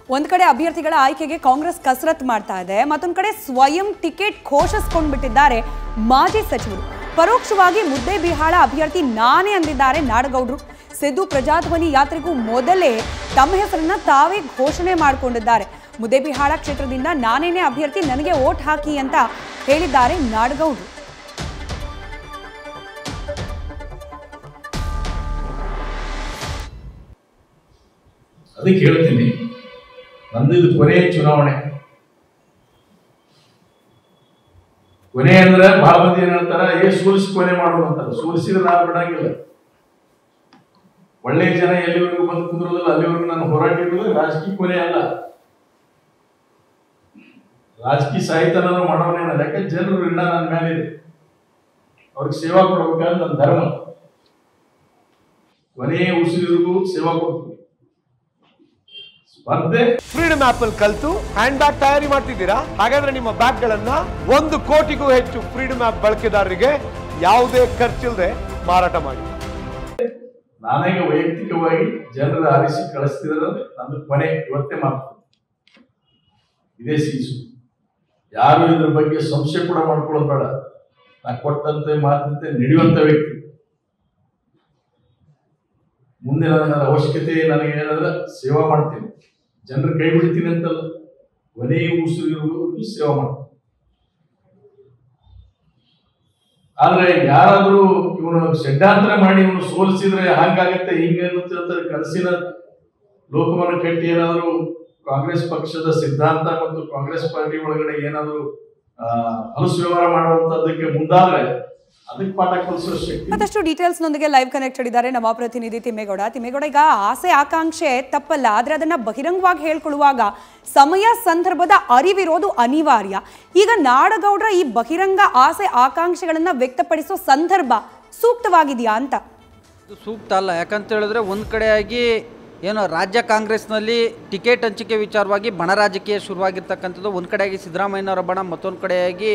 ಒಂದ್ ಕಡೆ ಅಭ್ಯರ್ಥಿಗಳ ಆಯ್ಕೆಗೆ ಕಾಂಗ್ರೆಸ್ ಕಸರತ್ ಮಾಡ್ತಾ ಇದೆ ಮತ್ತೊಂದ್ ಕಡೆ ಸ್ವಯಂ ಟಿಕೆಟ್ ಘೋಷಿಸಿಕೊಂಡ್ಬಿಟ್ಟಿದ್ದಾರೆ ಮಾಜಿ ಸಚಿವರು ಪರೋಕ್ಷವಾಗಿ ಮುದ್ದೇಬಿಹಾಳ ಅಭ್ಯರ್ಥಿ ನಾನೇ ಅಂದಿದ್ದಾರೆ ನಾಡಗೌಡರು ಸಿದ್ದು ಪ್ರಜಾಧ್ವನಿ ಯಾತ್ರೆಗೂ ಮೊದಲೇ ತಮ್ಮ ಹೆಸರನ್ನ ತಾವೇ ಘೋಷಣೆ ಮಾಡಿಕೊಂಡಿದ್ದಾರೆ ಮುದ್ದೇಬಿಹಾಳ ಕ್ಷೇತ್ರದಿಂದ ನಾನೇನೇ ಅಭ್ಯರ್ಥಿ ನನಗೆ ವೋಟ್ ಹಾಕಿ ಅಂತ ಹೇಳಿದ್ದಾರೆ ನಾಡಗೌಡರು ಅದಕ್ಕೆ ಹೇಳ್ತೀನಿ ನಂದು ಇದು ಕೊನೆಯ ಚುನಾವಣೆ ಕೊನೆ ಅಂದ್ರೆ ಬಹಳ ಮಂದಿ ಏನ್ ಹೇಳ್ತಾರ ಏ ಸೋಲಿಸಿ ಕೊನೆ ಮಾಡೋದು ಅಂತಾರ ಸೋಲಿಸಿದ್ರೆ ನಾನು ಬಿಡಂಗಿಲ್ಲ ಒಳ್ಳೆಯ ಜನ ಎಲ್ಲಿವರೆಗೂ ಬಂದು ಕುಂದ್ರೋದಿಲ್ಲ ಅಲ್ಲಿವರೆಗೂ ನಾನು ಹೋರಾಟ ಇರೋದು ರಾಜಕೀಯ ಕೊನೆ ಅಲ್ಲ ರಾಜಕೀಯ ಸಾಹಿತ್ಯ ನಾನು ಮಾಡೋನೇನ ಯಾಕೆ ಜನರು ಋಣ ನನ್ನ ಮೇಲೆ ಇದೆ ಅವ್ರಿಗೆ ಸೇವಾ ಕೊಡ್ಬೇಕಾದ್ರೆ ನನ್ನ ಧರ್ಮ ಕೊನೆಯ ಉಸಿರಿಗೂ ಸೇವಾ ಕೊಡ್ತೀನಿ ಸ್ಪರ್ಧೆ ಫ್ರೀಡಮ್ ಆಪ್ ಅಲ್ಲಿ ಕಲ್ತು ಹ್ಯಾಂಡ್ ಬ್ಯಾಗ್ ತಯಾರಿ ಮಾಡ್ತಿದ್ದೀರಾ ಹಾಗಾದ್ರೆ ನಿಮ್ಮ ಬ್ಯಾಗ್ ಗಳನ್ನ ಒಂದು ಕೋಟಿಗೂ ಹೆಚ್ಚು ಫ್ರೀಡಮ್ ಆಪ್ ಬಳಕೆದಾರರಿಗೆ ಯಾವುದೇ ಖರ್ಚಿಲ್ಲದೆ ಮಾರಾಟ ಮಾಡಿ ನಾನಾಗ ವೈಯಕ್ತಿಕವಾಗಿ ಜನರ ಆರಿಸಿ ಕಳಿಸ್ತಿದ್ರೆ ನಂದು ಕೊನೆ ಇವತ್ತೇ ಮಾತು ಇದೇ ಸೀಸು ಯಾರು ಇದ್ರ ಬಗ್ಗೆ ಸಂಶಯ ಕೂಡ ಮಾಡ್ಕೊಳ್ಳೋದು ಬೇಡ ನಾ ಕೊಟ್ಟಂತೆ ಮಾತಂತೆ ನಡೆಯುವಂತ ವ್ಯಕ್ತಿ ಮುಂದೆ ನನ್ನ ಅವಶ್ಯಕತೆ ನನಗೆ ಏನಾದ್ರೆ ಸೇವಾ ಮಾಡ್ತೀನಿ ಜನರ ಕೈ ಬಿಡ್ತೀನಿ ಅಂತಲ್ಲ ಕೊನೆಯ ಉಸಿರಿಗೂ ಸೇವಾ ಮಾಡ್ತೀನಿ ಆದ್ರೆ ಯಾರಾದ್ರೂ ಇವನು ಷಡ್ಡಾಂತರ ಮಾಡಿ ಇವನು ಸೋಲಿಸಿದ್ರೆ ಹಂಗಾಗತ್ತೆ ಹಿಂಗಾಗುತ್ತೆ ಅಂತ ಕನಸಿನ ಲೋಕವನ್ನು ಕಟ್ಟಿ ಏನಾದ್ರು ಕಾಂಗ್ರೆಸ್ ಪಕ್ಷದ ಸಿದ್ಧಾಂತ ಮತ್ತು ಕಾಂಗ್ರೆಸ್ ಪಾರ್ಟಿ ಒಳಗಡೆ ಏನಾದ್ರು ಆ ಹೊಲಸು ವ್ಯವಹಾರ ಮಾಡುವಂತದ್ದಕ್ಕೆ ಮುಂದಾದ್ರೆ ಅದಕ್ಕೆ ಪಾಠ ಕಲಿಸೋ ಶಕ್ತಿ ಮತ್ತಷ್ಟು ಡೀಟೇಲ್ಸ್ ನೊಂದಿಗೆ ಲೈವ್ ಕನೆಕ್ಟೆಡ್ ಇದ್ದಾರೆ ನಮ್ಮ ಪ್ರತಿನಿಧಿ ತಿಮ್ಮೇಗೌಡ ತಿಮ್ಮೇಗೌಡ ಈಗ ಆಸೆ ಆಕಾಂಕ್ಷೆ ತಪ್ಪಲ್ಲ ಆದ್ರೆ ಅದನ್ನ ಬಹಿರಂಗವಾಗಿ ಹೇಳ್ಕೊಳ್ಳುವಾಗ ಸಮಯ ಸಂದರ್ಭದ ಅರಿವಿರೋದು ಅನಿವಾರ್ಯ ಈಗ ನಾಡಗೌಡರ ಈ ಬಹಿರಂಗ ಆಸೆ ಆಕಾಂಕ್ಷೆಗಳನ್ನ ವ್ಯಕ್ತಪಡಿಸೋ ಸಂದರ್ಭ ಸೂಕ್ತವಾಗಿದೆಯಾ ಅಂತ ಇದು ಸೂಕ್ತ ಅಲ್ಲ ಯಾಕಂತ ಹೇಳಿದ್ರೆ ಒಂದು ಕಡೆಯಾಗಿ ಏನು ರಾಜ್ಯ ಕಾಂಗ್ರೆಸ್ನಲ್ಲಿ ಟಿಕೆಟ್ ಹಂಚಿಕೆ ವಿಚಾರವಾಗಿ ಬಣ ರಾಜಕೀಯ ಶುರುವಾಗಿರ್ತಕ್ಕಂಥದ್ದು ಒಂದು ಕಡೆಯಾಗಿ ಸಿದ್ದರಾಮಯ್ಯನವರ ಬಣ ಮತ್ತೊಂದು ಕಡೆಯಾಗಿ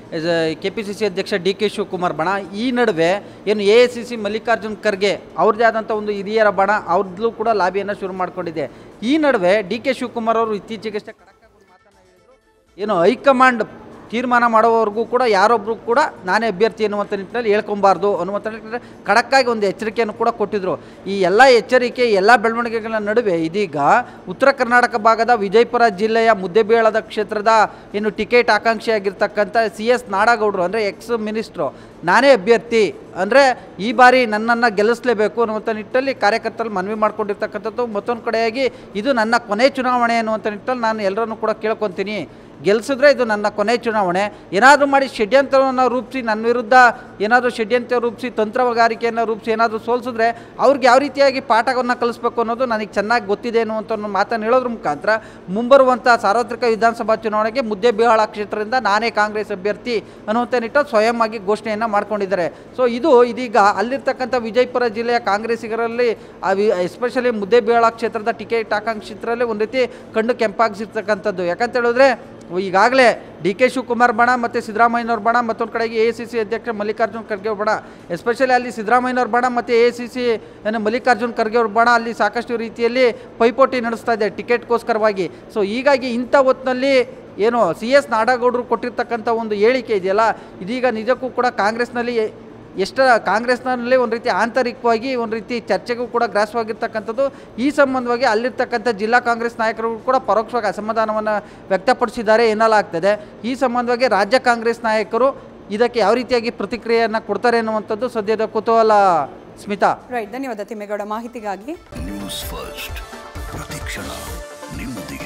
ಕೆ ಪಿ ಸಿ ಸಿ ಅಧ್ಯಕ್ಷ ಡಿ ಕೆ ಶಿವಕುಮಾರ್ ಬಣ ಈ ನಡುವೆ ಏನು A I C C Mallikarjun Kharge ಅವ್ರದ್ದೇ ಆದಂಥ ಒಂದು ಹಿರಿಯರ ಬಣ ಅವ್ರದ್ದು ಕೂಡ ಲಾಬಿಯನ್ನು ಶುರು ಮಾಡಿಕೊಂಡಿದೆ ಈ ನಡುವೆ ಡಿ ಕೆ ಶಿವಕುಮಾರ್ ಅವರು ಇತ್ತೀಚೆಗಷ್ಟೇ ಖಡಕ್ಕಾಗಿ ಒಂದು ಮಾತನ್ನು ಹೇಳಿದರು ಏನು ಹೈಕಮಾಂಡ್ ತೀರ್ಮಾನ ಮಾಡೋವರೆಗೂ ಕೂಡ ಯಾರೊಬ್ಬರು ಕೂಡ ನಾನೇ ಅಭ್ಯರ್ಥಿ ಅನ್ನುವಂಥ ನಿಟ್ಟಿನಲ್ಲಿ ಹೇಳ್ಕೊಬಾರ್ದು ಅನ್ನುವಂಥ ನಿಟ್ಟಿನಲ್ಲಿ ಖಡಕ್ಕಾಗಿ ಒಂದು ಎಚ್ಚರಿಕೆಯನ್ನು ಕೂಡ ಕೊಟ್ಟಿದ್ದರು ಈ ಎಲ್ಲ ಎಚ್ಚರಿಕೆ ಎಲ್ಲ ಬೆಳವಣಿಗೆಗಳ ನಡುವೆ ಇದೀಗ ಉತ್ತರ ಕರ್ನಾಟಕ ಭಾಗದ ವಿಜಯಪುರ ಜಿಲ್ಲೆಯ ಮುದ್ದೆಬೇಳದ ಕ್ಷೇತ್ರದ ಏನು ಟಿಕೆಟ್ ಆಕಾಂಕ್ಷಿಯಾಗಿರ್ತಕ್ಕಂಥ ಸಿ ಎಸ್ ನಾಡಗೌಡರು ಅಂದರೆ ಎಕ್ಸ್ ಮಿನಿಸ್ಟ್ರು ನಾನೇ ಅಭ್ಯರ್ಥಿ ಅಂದರೆ ಈ ಬಾರಿ ನನ್ನನ್ನು ಗೆಲ್ಲಿಸಲೇಬೇಕು ಅನ್ನುವಂಥ ನಿಟ್ಟಲ್ಲಿ ಕಾರ್ಯಕರ್ತರಲ್ಲಿ ಮನವಿ ಮಾಡ್ಕೊಂಡಿರ್ತಕ್ಕಂಥದ್ದು ಮತ್ತೊಂದು ಕಡೆಯಾಗಿ ಇದು ನನ್ನ ಕೊನೆ ಚುನಾವಣೆ ಅನ್ನುವಂಥ ನಿಟ್ಟಲ್ಲಿ ನಾನು ಎಲ್ಲರನ್ನೂ ಕೂಡ ಕೇಳ್ಕೊತೀನಿ ಗೆಲ್ಲಿಸಿದ್ರೆ ಇದು ನನ್ನ ಕೊನೆ ಚುನಾವಣೆ ಏನಾದರೂ ಮಾಡಿ ಷಡ್ಯಂತ್ರವನ್ನು ರೂಪಿಸಿ ನನ್ನ ವಿರುದ್ಧ ಏನಾದರೂ ಷಡ್ಯಂತ್ರ ರೂಪಿಸಿ ತಂತ್ರಗಾರಿಕೆಯನ್ನು ರೂಪಿಸಿ ಏನಾದರೂ ಸೋಲಿಸಿದ್ರೆ ಅವ್ರಿಗೆ ಯಾವ ರೀತಿಯಾಗಿ ಪಾಠವನ್ನು ಕಲಿಸ್ಬೇಕು ಅನ್ನೋದು ನನಗೆ ಚೆನ್ನಾಗಿ ಗೊತ್ತಿದೆ ಅನ್ನುವಂಥ ಒಂದು ಮಾತನ್ನು ಹೇಳೋದ್ರ ಮುಖಾಂತರ ಮುಂಬರುವಂಥ ಸಾರ್ವತ್ರಿಕ ವಿಧಾನಸಭಾ ಚುನಾವಣೆಗೆ ಮುದ್ದೆಬಿಹಾಳ ಕ್ಷೇತ್ರದಿಂದ ನಾನೇ ಕಾಂಗ್ರೆಸ್ ಅಭ್ಯರ್ಥಿ ಅನ್ನುವಂಥ ನಿಟ್ಟಲ್ಲಿ ಸ್ವಯಂ ಆಗಿ ಘೋಷಣೆಯನ್ನು ಮಾಡ್ಕೊಂಡಿದ್ದಾರೆ ಸೊ ಇದು ಇದೀಗ ಅಲ್ಲಿರ್ತಕ್ಕಂಥ ವಿಜಯಪುರ ಜಿಲ್ಲೆಯ ಕಾಂಗ್ರೆಸ್ಸಿಗರಲ್ಲಿ ಎಸ್ಪೆಷಲಿ ಮುದ್ದೆಬಿಹಾಳ ಕ್ಷೇತ್ರದ ಟಿಕೆಟ್ ಆಕಾಂಕ್ಷಿತರಲ್ಲಿ ಒಂದು ರೀತಿ ಕಣ್ಣು ಕೆಂಪಾಗಿಸಿರ್ತಕ್ಕಂಥದ್ದು ಯಾಕಂತ ಹೇಳಿದ್ರೆ ಈಗಾಗಲೇ ಡಿ ಕೆ ಶಿವಕುಮಾರ್ ಬಣ ಮತ್ತು ಸಿದ್ದರಾಮಯ್ಯನವ್ರ ಬಣ ಮತ್ತೊಂದು ಕಡೆಗೆ ಎ ಸಿ ಸಿ ಅಧ್ಯಕ್ಷ ಮಲ್ಲಿಕಾರ್ಜುನ್ ಖರ್ಗೆ ಅವ್ರ ಬಣ ಎಸ್ಪೆಷಲಿ ಅಲ್ಲಿ ಸಿದ್ದರಾಮಯ್ಯನವ್ರ ಬಣ ಮತ್ತು ಎ ಸಿ ಸಿ ಏನು ಮಲ್ಲಿಕಾರ್ಜುನ್ ಖರ್ಗೆ ಅವ್ರ ಬಣ ಅಲ್ಲಿ ಸಾಕಷ್ಟು ರೀತಿಯಲ್ಲಿ ಪೈಪೋಟಿ ನಡೆಸ್ತಾ ಇದೆ ಟಿಕೆಟ್ಗೋಸ್ಕರವಾಗಿ ಸೊ ಹೀಗಾಗಿ ಇಂಥ ಹೊತ್ತಿನಲ್ಲಿ ಏನು ಸಿ ಎಸ್ ನಾಡಗೌಡರು ಕೊಟ್ಟಿರ್ತಕ್ಕಂಥ ಒಂದು ಹೇಳಿಕೆ ಇದೆಯಲ್ಲ ಇದೀಗ ನಿಜಕ್ಕೂ ಕೂಡ ಕಾಂಗ್ರೆಸ್ನಲ್ಲಿ ಎಷ್ಟು ಕಾಂಗ್ರೆಸ್ನಲ್ಲಿ ಒಂದು ರೀತಿ ಆಂತರಿಕವಾಗಿ ಒಂದು ರೀತಿ ಚರ್ಚೆಗೂ ಕೂಡ ಗ್ರಾಸವಾಗಿರ್ತಕ್ಕಂಥದ್ದು ಈ ಸಂಬಂಧವಾಗಿ ಅಲ್ಲಿರ್ತಕ್ಕಂಥ ಜಿಲ್ಲಾ ಕಾಂಗ್ರೆಸ್ ನಾಯಕರು ಕೂಡ ಪರೋಕ್ಷವಾಗಿ ಅಸಮಾಧಾನವನ್ನು ವ್ಯಕ್ತಪಡಿಸಿದ್ದಾರೆ ಎನ್ನಲಾಗ್ತದೆ ಈ ಸಂಬಂಧವಾಗಿ ರಾಜ್ಯ ಕಾಂಗ್ರೆಸ್ ನಾಯಕರು ಇದಕ್ಕೆ ಯಾವ ರೀತಿಯಾಗಿ ಪ್ರತಿಕ್ರಿಯೆಯನ್ನು ಕೊಡ್ತಾರೆ ಅನ್ನುವಂಥದ್ದು ಸದ್ಯದ ಕುತೂಹಲ ಸ್ಮಿತಾ ರೈಟ್ ಧನ್ಯವಾದ ತಿಮ್ಮೇಗೌಡ ಮಾಹಿತಿಗಾಗಿ ನ್ಯೂಸ್ ಫಸ್ಟ್ ಪ್ರತಿಕ್ಷಣ ನಿಮ್ಮೊಂದಿಗೆ